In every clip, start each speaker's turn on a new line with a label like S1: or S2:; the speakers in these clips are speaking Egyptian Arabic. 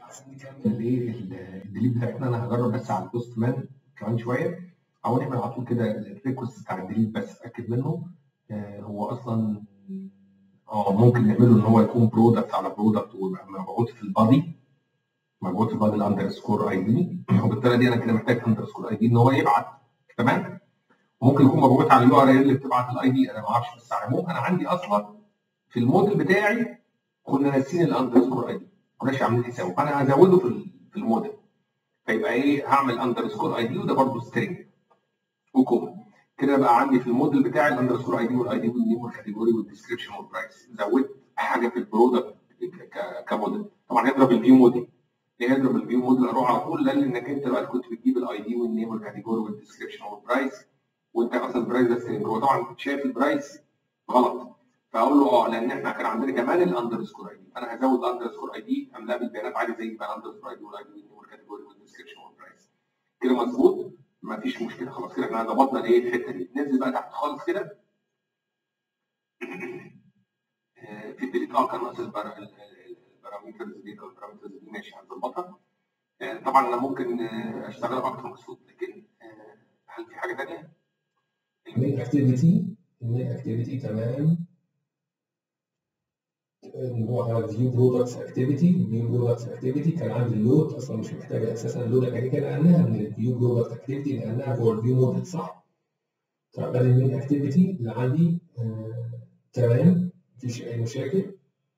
S1: عشان نكمل ايه الديليت بتاعتنا انا هجرب بس على البوست مان كمان شويه او نعمل على طول كده الريكوست بتاع الديليت بس اتاكد منه آه هو اصلا اه ممكن نعمله ان هو يكون برودكت على برودكت ويبقى مبعوث في البادي مبعوث في البادي الاندرسكور اي دي وبالطريقه دي انا كده محتاج اندرسكور اي دي ان هو يبعت تمام وممكن يكون مبعوث على اليو ار ال اللي بتبعت الاي دي انا ما اعرفش بس على العموم انا عندي اصلا في الموديل بتاعي كنا ناسيين الاندرسكور اي دي ما كناش عاملين حسابه فانا هزوده في في الموديل فيبقى ايه هعمل اندرسكور اي دي وده برضه سترينج وكوما كده بقى عندي في الموديل بتاعي الاندرسكور اي دي والاي دي والنيم والكاتيجوري والديسكربشن والبرايس زودت حاجه في البرودكت كموديل طبعا هيضرب الفيو موديل ليه هيضرب الفيو موديل اروح على طول لا لانك انت بقى كنت بتجيب الاي دي والنيم والكاتيجوري والديسكربشن والبرايس وانت اصلا البرايس ده سترينج هو طبعا شايف البرايس غلط فاقول له اه لان احنا كان عندنا كمان الاندرسكور اي دي فانا هزود الاندرسكور اي دي املاها بالبيانات عادي زي ما الاندرسكور اي دي والاي دي والكاتيجوري والديسكربشن والبرايس كده مظبوط ما فيش مشكله خلاص كده احنا ظبطنا الايه الحته دي ننزل بقى تحت خالص كده في الديليت اه كان ناقص البارامترز دي او البارامترز دي ماشي هنظبطها طبعا انا ممكن اشتغل باكتر من اسلوب لكن هل في حاجه ثانيه؟
S2: المين اكتيفيتي المين اكتيفيتي تمام هو على فيو برودكتس اكتيفيتي فيو برودكتس اكتيفيتي كان عندي اللود اصلا مش محتاجه اساسا اللود يعني كان نقلناها من الفيو برودكت اكتيفيتي نقلناها جوه الفيو موديل صح؟ طيب ادي المين اكتيفيتي اللي عندي آه تمام مفيش اي مشاكل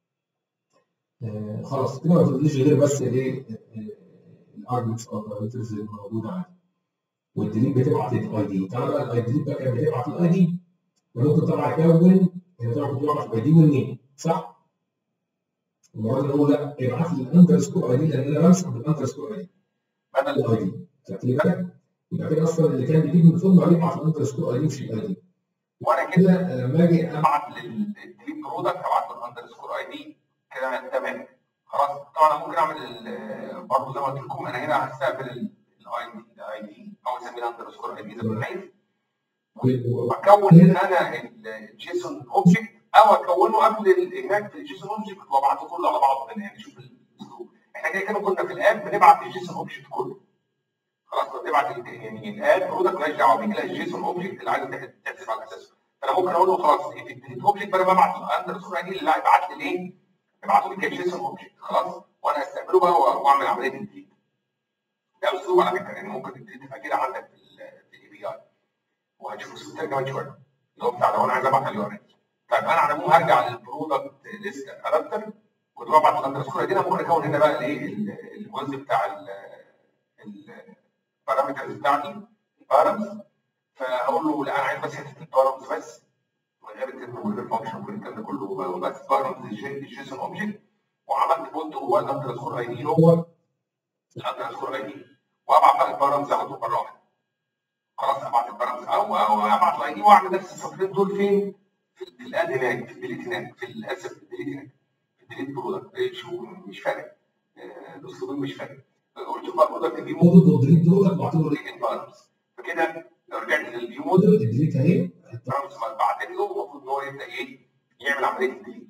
S2: آه خلاص كده ما فضليش غير بس الايه الارجمنتس او البارامترز اللي موجوده عندي والديليت بتبعت الاي دي تعالى بقى الاي ديليت بقى كانت بتبعت الاي دي وممكن طبعا اكون هي طبعا كنت ببعت الاي دي والنيم صح؟ المره دي نقول لا ابعت لي الاندرسكور اي دي لان انا بمسح بالاندرسكور اي دي بدل الاي دي خدت لي بالك؟ يبقى كده اصلا اللي كان بيجيب من فوق بيبعت الاندرسكور اي دي مش الاي دي
S1: وانا كده لما اجي ابعت للديليت برودكت ابعت له الاندرسكور اي دي كده تمام خلاص طبعا انا ممكن اعمل برضه زي ما قلت لكم انا هنا هستقبل الاي دي الاي دي او اسميها اندرسكور اي دي زي ما انا عايز واكون هنا انا الجيسون اوبجكت او اكونه قبل هناك في الجيسون اوبجكت وابعته كله على بعضه هنا يعني شوف الاسلوب احنا كده كده كنا في الاب بنبعت الجيسون اوبجكت كله خلاص بنبعت يعني الاب برودكت مالهاش دعوه بيه لا الجيسون اوبجكت اللي عايز تحسب على اساسه فانا ممكن اقول له خلاص في الديليت اوبجكت انا ببعت الاندرسكور دي اللي هيبعت لي الايه؟ ابعته لي كجيسون اوبجكت خلاص وانا هستقبله بقى واعمل عمليه الديليت ده اسلوب على فكره يعني ممكن الديليت تبقى كده عندك في الاي بي اي وهنشوف اسلوب تاني كمان شويه اللي هو بتاع لو انا عايز ابعت اليو ار ال طيب انا على العموم هرجع للبرودكت ليست ادابتر كنت ببعت الاندرسكور دي انا ممكن اكون هنا بقى الايه الجزء بتاع البارامترز بتاعتي البارامز فاقول له لا انا عايز بس حته البارامز بس من غير الكلمه من غير فانكشن وكل الكلام ده كله بس بارامز الجيسون اوبجكت وعملت بوت جوه الاندرسكور اي دي هو الاندرسكور اي دي وابعت بقى البارامز على طول مره واحده خلاص ابعت البارامز او او ابعت الاي دي واعمل نفس السطرين دول فين؟ في الاد هناك في الديليت هناك في الاسف في الديليت هناك في الديليت برودكت شو مش فارق الاسلوبين مش فارق قلت بقى برودكت فيو
S2: موديل والديليت برودكت بعتبره
S1: ايه البارامز فكده لو رجعت للفيو موديل
S2: الديليت اهي
S1: البارامز بعت له المفروض ان هو يبدا ايه يعمل عمليه الديليت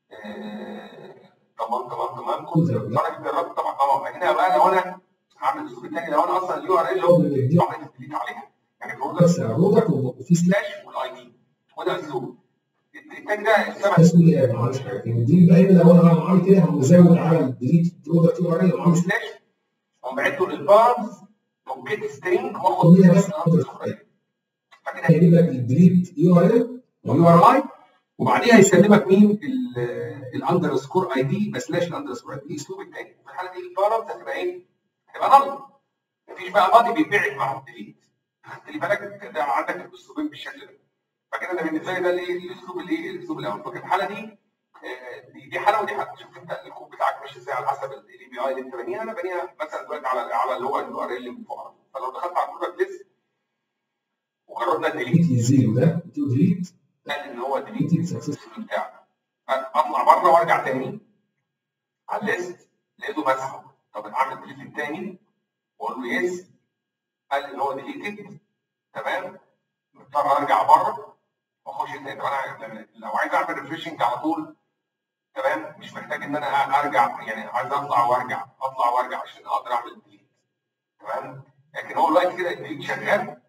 S1: تمام تمام تمام كنت انا جربت طبعا اه هنا بقى لو انا هعمل الاسلوب الثاني لو انا اصلا اليو ار ال هو اللي عمليه الديليت عليها يعني
S2: بس برودكت وفي
S1: سلاش والاي دي وده اسلوب التاني ده السبب
S2: اسمه ايه معلش حاجه الديليت بقى لو انا عامل كده هم زود على الديليت برودكت يو ار ال
S1: وعامل سلاش وقوم باعت له البارز وجيت سترينج واخد
S2: منها بس هيجيب لك الديليت يو ار ال
S1: ويو ار اي وبعديها يسلمك مين الاندرسكور اي دي بسلاش الاندرسكور اي دي الاسلوب الثاني في الحاله دي البارامز هتبقى ايه؟ هتبقى نل مفيش بقى بادي بيتبعت مع الديليت خدت بالك ده عندك الاسلوبين بالشكل ده فكده انا بالنسبه لي ده الايه الاسلوب الايه الاسلوب الاول ففي الحاله دي دي, دي حاله ودي حاله شوف انت الكود بتاعك ماشي ازاي على حسب الاي بي اي اللي انت بانيها انا بانيها مثلا دلوقتي على على اللي هو اليو ار ال اللي من فوق فلو دخلت على البرودكت ليست وجربنا الديليت
S2: زيرو ده ديليت
S1: قال ان هو ديليت سكسسفول بتاعك اطلع بره وارجع تاني على الليست لقيته مسحه طب اعمل ديليت الثاني واقول له يس قال ان هو ديليتد تمام مضطر ارجع بره واخش تاني طب انا لو عايز اعمل ريفريشنج على طول تمام مش محتاج ان انا ارجع يعني عايز اطلع وارجع اطلع وارجع عشان اقدر اعمل ديليت تمام لكن هو دلوقتي كده الديليت شغال